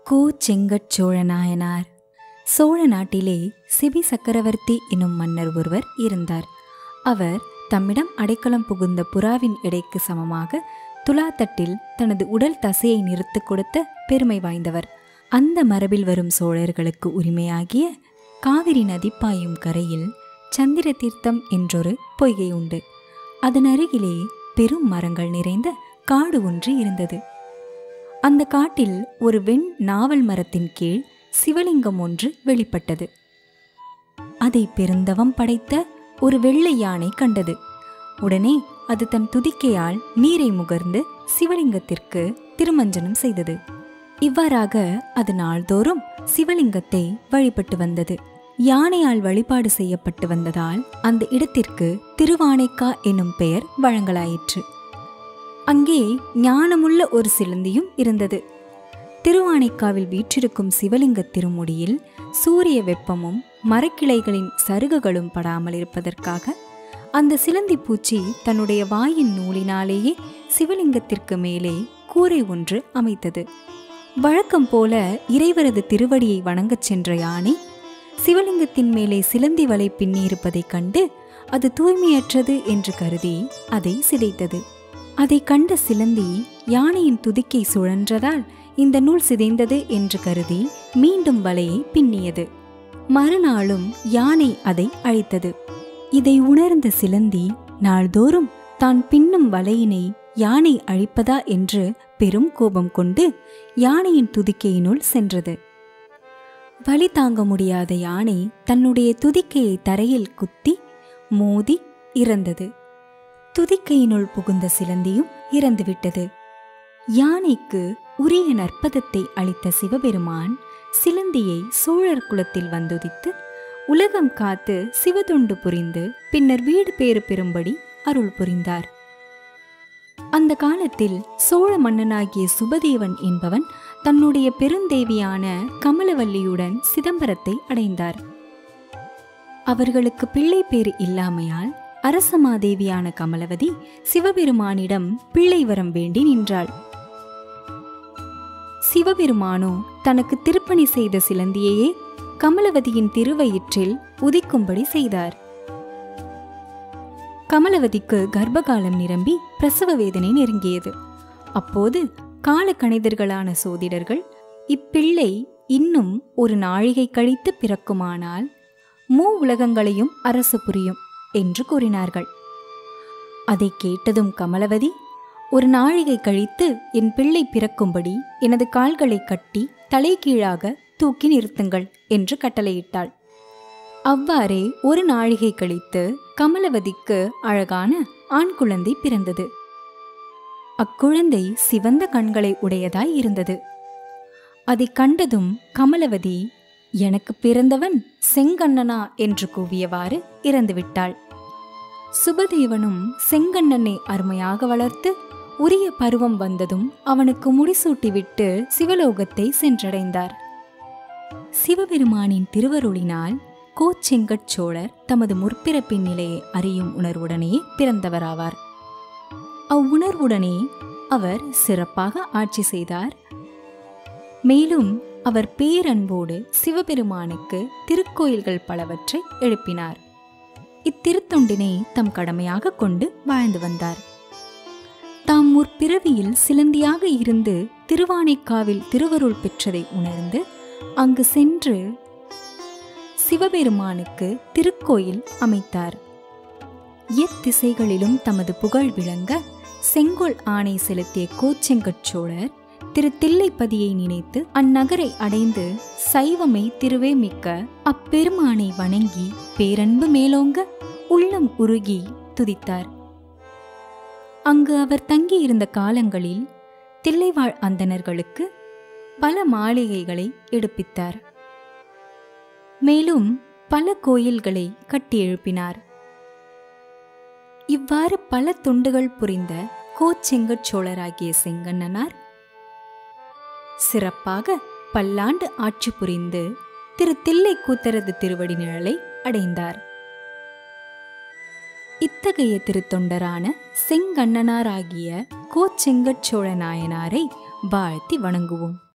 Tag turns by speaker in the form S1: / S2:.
S1: கோ செங்கட் சோழ நாயனார் சோழ நாட்டிலே சிபி சக்கரவர்த்தி எனும் மன்னர் ஒருவர் இருந்தார் அவர் தம்மிடம் அடைக்கலம் புகுந்த புறாவின் எடைக்கு சமமாக துலாத்தட்டில் தனது உடல் தசையை நிறுத்து கொடுத்த பெருமை வாய்ந்தவர் அந்த மரபில் வரும் சோழர்களுக்கு உரிமையாகிய காவிரி நதி பாயும் கரையில் சந்திர தீர்த்தம் என்றொரு பொய்கை உண்டு அதன் அருகிலே பெரும் மரங்கள் நிறைந்த காடு ஒன்று இருந்தது அந்த காட்டில் ஒரு வெண் நாவல் மரத்தின் கீழ் சிவலிங்கம் ஒன்று வெளிப்பட்டது அதை பெருந்தவம் படைத்த ஒரு வெள்ளை யானை கண்டது உடனே அது தன் துதிக்கையால் நீரை முகர்ந்து சிவலிங்கத்திற்கு திருமஞ்சனம் செய்தது இவ்வாறாக அது நாள்தோறும் சிவலிங்கத்தை வழிபட்டு வந்தது யானையால் வழிபாடு செய்யப்பட்டு வந்ததால் அந்த இடத்திற்கு திருவானைக்கா என்னும் பெயர் வழங்கலாயிற்று அங்கே ஞானமுள்ள ஒரு சிலந்தியும் இருந்தது திருவானைக்காவில் வீற்றிருக்கும் சிவலிங்க திருமுடியில் சூரிய வெப்பமும் மரக்கிளைகளின் சருகுகளும் படாமல் இருப்பதற்காக அந்த சிலந்தி பூச்சி தன்னுடைய வாயின் நூலினாலேயே சிவலிங்கத்திற்கு மேலே கூரை ஒன்று அமைத்தது வழக்கம் போல இறைவரது திருவடியை வணங்கச் சென்ற யானை சிவலிங்கத்தின் மேலே சிலந்தி வலை பின்னியிருப்பதைக் கண்டு அது தூய்மையற்றது என்று கருதி அதை சிதைத்தது அதை கண்ட சிலந்தி யானையின் துதிக்கை சுழன்றதால் இந்த நூல் சிதைந்தது என்று கருதி மீண்டும் வலையை பின்னியது மறுநாளும் யானை அதை அழித்தது இதை உணர்ந்த சிலந்தி நாள்தோறும் தான் பின்னும் வலையினை யானை அழிப்பதா என்று பெரும் கோபம் கொண்டு யானையின் துதிக்கையினுள் சென்றது வலி தாங்க முடியாத யானை தன்னுடைய துதிக்கையை தரையில் குத்தி மோதி இறந்தது துதிக்கையினுள் புகுந்த சிலந்தியும் இறந்துவிட்டது யானைக்கு உரிய நற்பதத்தை அளித்த சிவபெருமான் சிலந்தியை சோழர் குலத்தில் வந்துதித்து உலகம் காத்து சிவதொண்டு புரிந்து பின்னர் வீடு பேறு பெறும்படி அருள் புரிந்தார் அந்த காலத்தில் சோழ மன்னனாகிய சுபதேவன் என்பவன் தன்னுடைய பெருந்தேவியான கமலவல்லியுடன் சிதம்பரத்தை அடைந்தார் அவர்களுக்கு பிள்ளை பேறு இல்லாமையால் அரசமாதேவியான கமலவதி சிவபெருமானிடம் பிள்ளை வரம் வேண்டி நின்றாள் சிவபெருமானோ தனக்கு திருப்பணி செய்த சிலந்தியையே கமலவதியின் திருவயிற்றில் உதிக்கும்படி செய்தார் கமலவதிக்கு கர்ப்பகாலம் நிரம்பி பிரசவ வேதனை நெருங்கியது அப்போது காலக்கணிதர்களான சோதிடர்கள் இப்பிள்ளை இன்னும் ஒரு நாழிகை கழித்து பிறக்குமானால் மூ உலகங்களையும் அரசு புரியும் என்று கூறினார்கள் அதை கேட்டதும் கமலவதி ஒரு நாழிகை கழித்து என் பிள்ளை பிறக்கும்படி எனது கால்களை கட்டி தலைகீழாக தூக்கி நிறுத்துங்கள் என்று கட்டளையிட்டாள் அவ்வாறே ஒரு நாழிகை கழித்து கமலவதிக்கு அழகான ஆண் குழந்தை பிறந்தது அக்குழந்தை சிவந்த கண்களை உடையதாய் இருந்தது அதை கண்டதும் கமலவதி எனக்கு பிறந்தவன் செங்கண்ணனா என்று கூவியவாறு இறந்துவிட்டாள் சுபதேவனும் செங்கண்ணனை அருமையாக வளர்த்து உரிய பருவம் வந்ததும் அவனுக்கு முடிசூட்டிவிட்டு சிவலோகத்தை சென்றடைந்தார் சிவபெருமானின் திருவருளினால் கோச்செங்கட் சோழர் தமது முற்பிறப்பின் நிலையை அறியும் உணர்வுடனே பிறந்தவராவார் அவ்வுணர்வுடனே அவர் சிறப்பாக ஆட்சி செய்தார் மேலும் அவர் பேரன்போடு சிவபெருமானுக்கு திருக்கோயில்கள் பலவற்றை எழுப்பினார் இத்திருத்தொண்டினை தம் கடமையாக கொண்டு வாழ்ந்து வந்தார் தாம் முற்பிறவியில் சிலந்தியாக இருந்து திருவானைக்காவில் திருவருள் பெற்றதை உணர்ந்து அங்கு சென்று சிவபெருமானுக்கு திருக்கோயில் அமைத்தார் எத்திசைகளிலும் தமது புகழ் விளங்க செங்கோல் ஆணை செலுத்திய கோச்செங்கட் சோழர் திரு தில்லைப்பதியை நினைத்து அந்நகரை அடைந்து சைவமை திருவே மிக்க அப்பெருமானை வணங்கி பேரன்பு மேலோங்க உள்ளம் உருகி துதித்தார் அங்கு அவர் தங்கியிருந்த காலங்களில் தில்லைவாழ் அந்தணர்களுக்கு பல மாளிகைகளை எடுப்பித்தார் மேலும் பல கோயில்களை கட்டி எழுப்பினார் இவ்வாறு பல தொண்டுகள் புரிந்த கோச்செங்கட் சோழராகிய செங்கண்ணனார் சிறப்பாக பல்லாண்டு ஆட்சி புரிந்து திரு தில்லை கூத்தரது திருவடி நிழலை அடைந்தார் இத்தகைய திருத்தொண்டரான செங்கண்ணனாராகிய கோச்செங்கட் சோழ நாயனாரை வாழ்த்தி வணங்குவோம்